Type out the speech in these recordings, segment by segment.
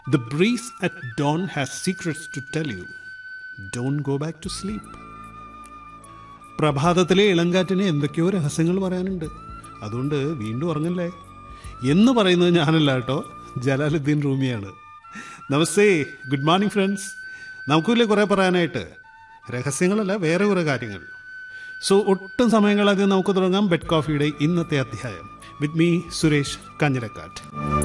the breeze at dawn has secrets to tell you don't go back to sleep പ്രഭാതത്തിലെ ഇളങ്കാറ്റിന് എന്തൊക്കെയോ രഹസ്യങ്ങൾ പറയാനുണ്ട് അതുകൊണ്ട് വീണ്ടും ഉറങ്ങല്ലേ എന്ന് പറയുന്നത് ഞാനല്ല കേട്ടോ ജലാലുദ്ദീൻ റൂമിയാണ് നമസ്തേ ഗുഡ് മോർണിംഗ് ഫ്രണ്ട്സ് നമുക്കില്ലേ കുറേ പറയാനായിട്ട് രഹസ്യങ്ങളല്ല വേറെ കുറേ കാര്യങ്ങൾ സോ ഒട്ടും സമയം കളയാതെ നമുക്ക് തുടങ്ങാം ബെഡ് കോഫിയുടെ ഇന്നത്തെ അധ്യായം with me Suresh Kanjirakkattu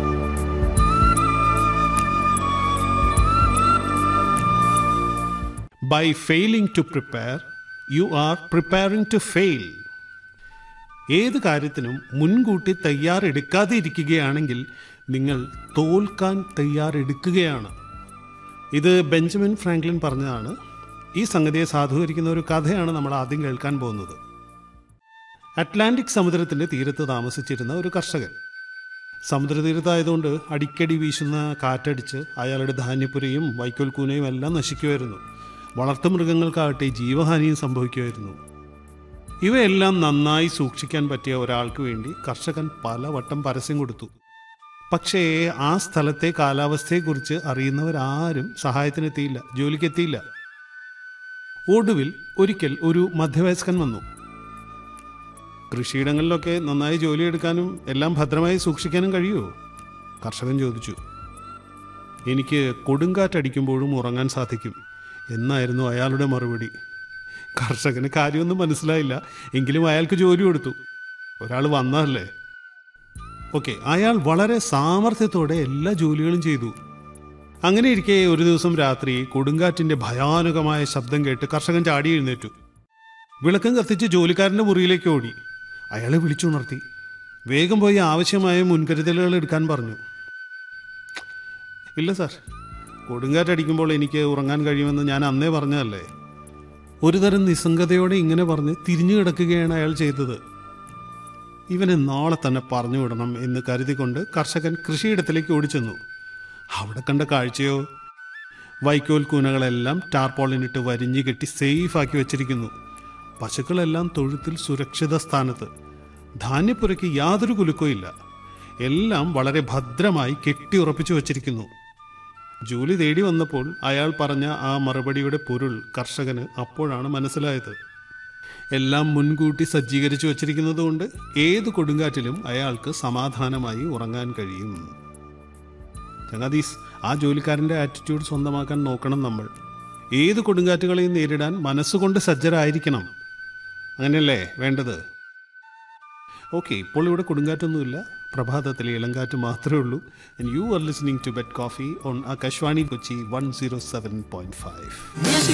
by failing to prepare you are preparing to fail ഏത് കാര്യത്തിനും മുൻകൂട്ടി തയ്യാറെടുക്കാതെ ഇരിക്കുകയാണെങ്കിൽ നിങ്ങൾ തോൽക്കാൻ തയ്യാറെടുക്കുകയാണ് ഇത് ബെഞ്ചമിൻ ഫ്രാങ്ക്ലിൻ പറഞ്ഞതാണ് ഈ സംഗതിയെ സാധൂകരിക്കുന്ന ഒരു കഥയാണ് നമ്മൾ ആദ്യം കേൾക്കാൻ പോകുന്നത് അറ്റ്ലാന്റിക് സമുദ്രത്തിന്റെ തീരത്ത് താമസിച്ചിരുന്ന ഒരു കർഷകൻ സമുദ്രതീരത്തായതുകൊണ്ട് അടിക്കടി വീശുന്ന കാറ്റടിച്ച് അയാളുടെ ധാന്യപ്പുരയും വൈക്കോൽ കൂനയും എല്ലാം നശിക്കുമായിരുന്നു വളർത്തുമൃഗങ്ങൾക്കാകട്ടെ ജീവഹാനിയും സംഭവിക്കുമായിരുന്നു ഇവയെല്ലാം നന്നായി സൂക്ഷിക്കാൻ പറ്റിയ ഒരാൾക്ക് വേണ്ടി കർഷകൻ പലവട്ടം പരസ്യം കൊടുത്തു പക്ഷേ ആ സ്ഥലത്തെ കാലാവസ്ഥയെക്കുറിച്ച് അറിയുന്നവരാരും സഹായത്തിനെത്തിയില്ല ജോലിക്കെത്തിയില്ല ഒടുവിൽ ഒരിക്കൽ ഒരു മധ്യവയസ്കൻ വന്നു കൃഷിയിടങ്ങളിലൊക്കെ നന്നായി ജോലിയെടുക്കാനും എല്ലാം ഭദ്രമായി സൂക്ഷിക്കാനും കഴിയുമോ കർഷകൻ ചോദിച്ചു എനിക്ക് കൊടുങ്കാറ്റടിക്കുമ്പോഴും ഉറങ്ങാൻ സാധിക്കും എന്നായിരുന്നു അയാളുടെ മറുപടി കർഷകന് കാര്യമൊന്നും മനസ്സിലായില്ല എങ്കിലും അയാൾക്ക് ജോലി കൊടുത്തു ഒരാൾ വന്നതല്ലേ ഓക്കെ അയാൾ വളരെ സാമർഥ്യത്തോടെ എല്ലാ ജോലികളും ചെയ്തു അങ്ങനെ ഇരിക്കെ ഒരു ദിവസം രാത്രി കൊടുങ്കാറ്റിന്റെ ഭയാനകമായ ശബ്ദം കേട്ട് കർഷകൻ ചാടി എഴുന്നേറ്റു വിളക്കം കത്തിച്ച് ജോലിക്കാരന്റെ മുറിയിലേക്ക് ഓടി അയാളെ വിളിച്ചുണർത്തി വേഗം പോയി ആവശ്യമായ മുൻകരുതലുകൾ എടുക്കാൻ പറഞ്ഞു ഇല്ല സാർ കൊടുങ്കാറ്റടിക്കുമ്പോൾ എനിക്ക് ഉറങ്ങാൻ കഴിയുമെന്ന് ഞാൻ അന്നേ പറഞ്ഞതല്ലേ ഒരുതരം നിസ്സംഗതയോടെ ഇങ്ങനെ പറഞ്ഞ് തിരിഞ്ഞു കിടക്കുകയാണ് അയാൾ ചെയ്തത് ഇവനെ നാളെ തന്നെ പറഞ്ഞു വിടണം എന്ന് കരുതിക്കൊണ്ട് കർഷകൻ കൃഷിയിടത്തിലേക്ക് ഓടിച്ചെന്നു അവിടെ കണ്ട കാഴ്ചയോ വൈക്കോൽ കൂനകളെല്ലാം ടാർപോളിനിട്ട് വരിഞ്ഞു കെട്ടി സേഫാക്കി വെച്ചിരിക്കുന്നു പശുക്കളെല്ലാം തൊഴുത്തിൽ സുരക്ഷിത സ്ഥാനത്ത് ധാന്യപ്പുരയ്ക്ക് യാതൊരു കുലുക്കവും ഇല്ല എല്ലാം വളരെ ഭദ്രമായി കെട്ടിയുറപ്പിച്ചു വച്ചിരിക്കുന്നു ജോലി തേടി വന്നപ്പോൾ അയാൾ പറഞ്ഞ ആ മറുപടിയുടെ പൊരുൾ കർഷകന് അപ്പോഴാണ് മനസ്സിലായത് എല്ലാം മുൻകൂട്ടി സജ്ജീകരിച്ചു വച്ചിരിക്കുന്നത് കൊണ്ട് ഏത് കൊടുങ്കാറ്റിലും അയാൾക്ക് സമാധാനമായി ഉറങ്ങാൻ കഴിയും ചങ്ങാതീസ് ആ ജോലിക്കാരൻ്റെ ആറ്റിറ്റ്യൂഡ് സ്വന്തമാക്കാൻ നോക്കണം നമ്മൾ ഏത് കൊടുങ്കാറ്റുകളെയും നേരിടാൻ മനസ്സുകൊണ്ട് സജ്ജരായിരിക്കണം അങ്ങനെയല്ലേ വേണ്ടത് ഓക്കെ ഇപ്പോൾ ഇവിടെ കൊടുങ്കാറ്റൊന്നുമില്ല പ്രഭാതത്തിലെ ഇളങ്കാറ്റ് മാത്രമേ ഉള്ളൂ and you are listening to bed coffee on Akashvani Kochi one zero seven point five Music